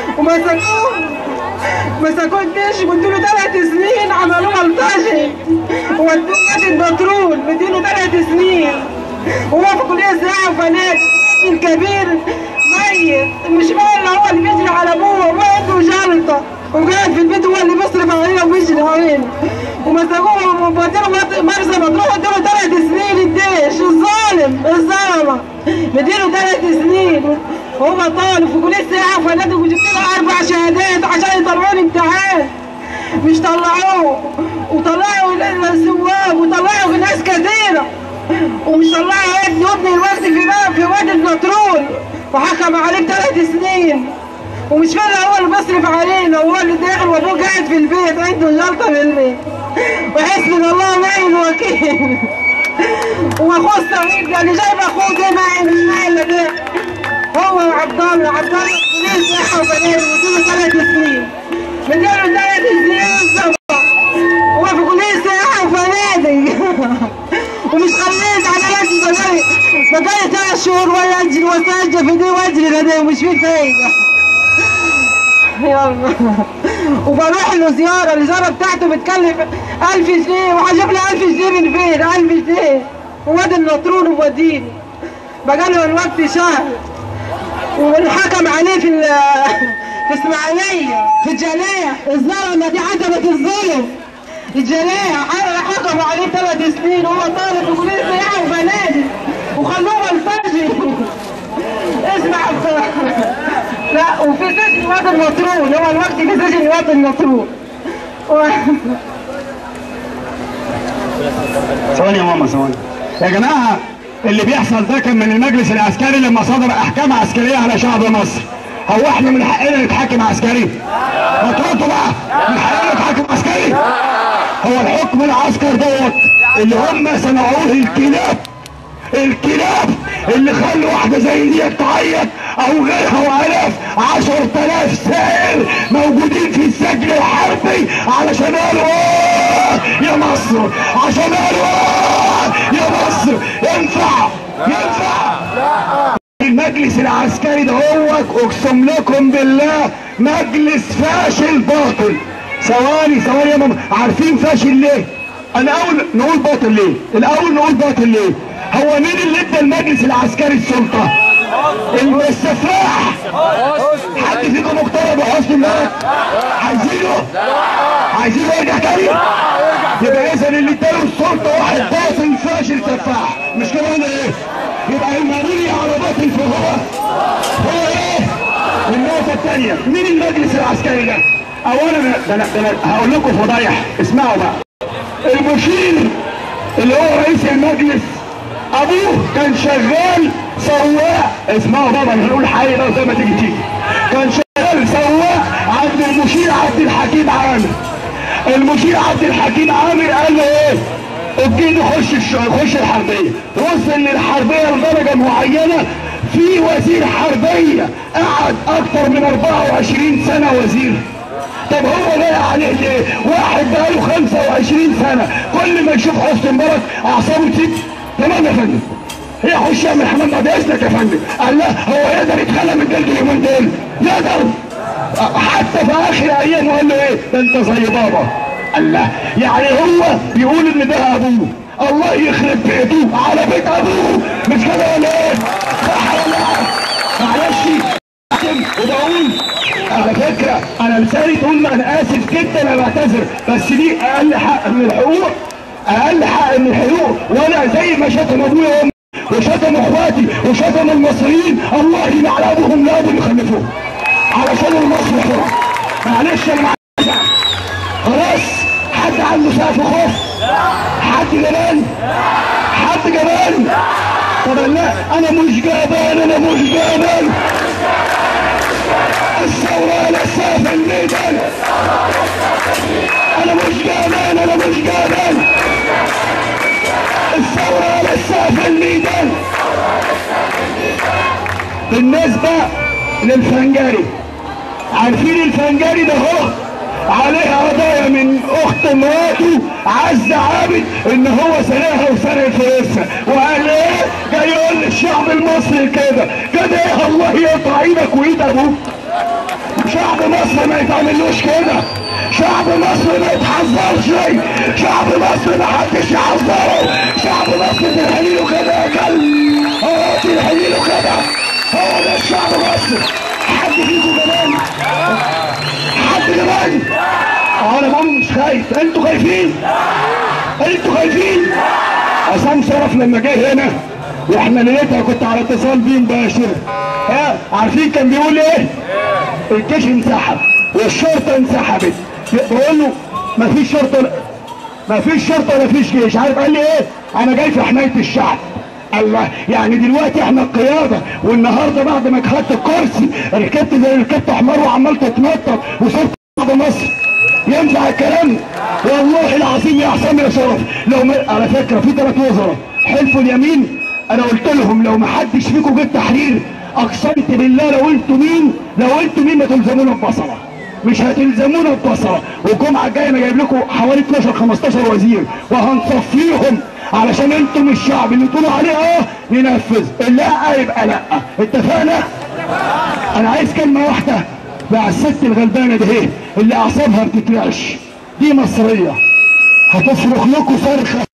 ومسكوه مسكوه الجيش وادوا له ثلاث سنين عملوه بلطجي وودوه نادي البترول مديله ثلاث سنين وهو في كلية سياحة وفنادق الكبير ميت مش باين هو اللي بيجري على ابوه وابوه عنده جلطة وقاعد في البيت هو اللي بيصرف علينا وبيجري علينا ومسكوه ووديله مرسى مطروح ادوا له ثلاث سنين الجيش الظالم الظلمة مديله ثلاث سنين وهو طالب في كلية سياحة وفنادق وجبت له أربع شهادات عشان يطلعوا امتحان مش طلعوه وطلعوا السواق وطلعوا ناس كثيرة ومش طلعوا ابني وابني الوقت في في وادي البترول وحكم عليه ثلاث سنين ومش فاهم هو اللي بيصرف علينا وهو اللي داخل وابوه قاعد في البيت عنده جلطة في البيت وحسبنا الله ونعم الوكيل واخوه الصغير ده اللي جايب اخوه ده معي مش معي الا ده هو وعبد الله عبد الله كلية صحة وبنات ودول ثلاث سنين مديله ثلاث سنين بالظبط هو في كلية سياحة وفنادق ومش خليت على نفسي بقالي بقالي ثلاث شهور وانا اجري واسجل في دي واجري لدي ومش في فايدة يلا وبروح له زيارة الزيارة بتاعته بتكلف 1000 جنيه وهجيب له 1000 جنيه من فين 1000 جنيه وواد النطرون ووديني بقاله الوقت شهر والحكم عليه في ال- في اسماعيليه في الجلاح الظلمه دي عتبه الظلم الجلاح حكموا عليه ثلاث سنين وهو طالب في كليه سياحه وفنادق وخلوه بلطجي اسمع لا وفي سجن واد النطرون هو الوقت في سجن واد النطرون و... ثواني يا ماما ثواني يا جماعه اللي بيحصل ده كان من المجلس العسكري لما صدر احكام عسكريه على شعب مصر هو احنا من حقنا نتحاكم عسكري؟ ما تردوا بقى من حقنا نتحاكم عسكري؟ هو الحكم العسكر دوت اللي هم صنعوه الكلاب الكلاب اللي خلوا واحدة زي دي تعيط او غيرها والاف عشر تلاف سائل موجودين في السجن الحربي علشان قالوا آه يا مصر عشان قالوا آه يا مصر ينفع ينفع المجلس العسكري ده هو اقسم لكم بالله مجلس فاشل باطل ثواني ثواني يا ماما عارفين فاشل ليه؟ انا اول نقول باطل ليه؟ الاول نقول باطل ليه؟ هو مين اللي ادى المجلس العسكري السلطه؟ السفاح حد فيكم مقتنع بحسن الملك؟ عايزينه؟ عايزينه يرجع تاني؟ يبقى اذا اللي اداله السلطه واحد باطل فاشل سفاح مش كده ولا ايه؟ يبقى المروري على باطل فهو هو ايه؟ النقطة الثانية مين المجلس العسكري ده؟ أولا ده أنا ده أنا هقول لكم فضايح اسمعوا بقى المشير اللي هو رئيس المجلس أبوه كان شغال سواق اسمعوا بابا مش هنقول حي بقى زي ما تيجي تيجي كان شغال سواق عند المشير عبد الحكيم عامر المشير عبد الحكيم عامر قال له ايه؟ ابتدي خش الش- خش الحربيه وصل للحربيه لدرجه معينه في وزير حربيه قعد اكتر من 24 سنه وزير طب هو لاقي عليه ليه؟ واحد بقاله 25 سنه كل ما يشوف حسني مبارك اعصابه تزيد تمام يا فندم هي خش يعمل حمام بعد اذنك يا فندم قال لا هو يقدر يتخلى من جلد اليومين دول يقدر حتى في اخر ايامه قال له ايه ده انت زي بابا قال لا يعني هو بيقول ان ده ابوه الله يخرب بيته على بيت ابوه مش كده ولا ايه صح ولا لا معلش وبقول على فكره انا لساني تقول ما انا اسف جدا انا بعتذر بس دي اقل حق من الحقوق اقل حق من الحقوق وانا زي ما شتم ابويا وامي وشتم اخواتي وشتم المصريين الله يلعن ابوهم لابو اللي خلفوه علشان المصري حر معلش انا معلش خلاص حد عنده سقف خوف حد جبان حد جبان طب لا انا مش جبان انا مش جبان الثورة لسه في الميدان انا مش جبان انا مش جبان الثورة لسه في الميدان بالنسبة للفنجري عارفين الفنجري ده هو عليه قضايا من اخت مراته عز عابد ان هو سرقها وسرق فلوسها وقال ايه جاي يقول للشعب المصري كده كده ايه الله يقطع ايدك وايد ابوك شعب مصر ما يتعملوش كده شعب مصر ما يتحذرش شعب مصر ما حدش يحذره شعب مصر تنحني له كده يا كلب هو تنحني له كده هو ده الشعب مصر حد فيكم كمان حد كمان انا بقول مش خايف انتوا خايفين انتوا خايفين عصام شرف لما جه هنا واحنا ليلتها كنت على اتصال بيه مباشر ها عارفين كان بيقول ايه؟ الجيش انسحب والشرطه انسحبت بقول له مفيش شرطه مفيش شرطه ولا فيش جيش عارف قال لي ايه؟ انا جاي في حمايه الشعب الله يعني دلوقتي احنا القياده والنهارده بعد ما خدت الكرسي ركبت زي ركبت حمار وعمال تتنطط وصرت شعب مصر ينفع الكلام والله العظيم يا حسام يا شرف لو ما... على فكره في ثلاث وزراء حلفوا اليمين انا قلت لهم لو ما حدش فيكم جه التحرير اقسمت بالله لو انتوا مين لو انتوا مين ما تلزمونا ببصره مش هتلزمونا ببصره والجمعه الجايه انا جايب لكم حوالي 12 15 وزير وهنصفيهم علشان انتم الشعب اللي تقولوا عليه اه ننفذ لا يبقى لا اتفقنا انا عايز كلمه واحده مع الست الغلبانه دي ايه اللي اعصابها بتترعش دي مصريه هتصرخ لكم صرخه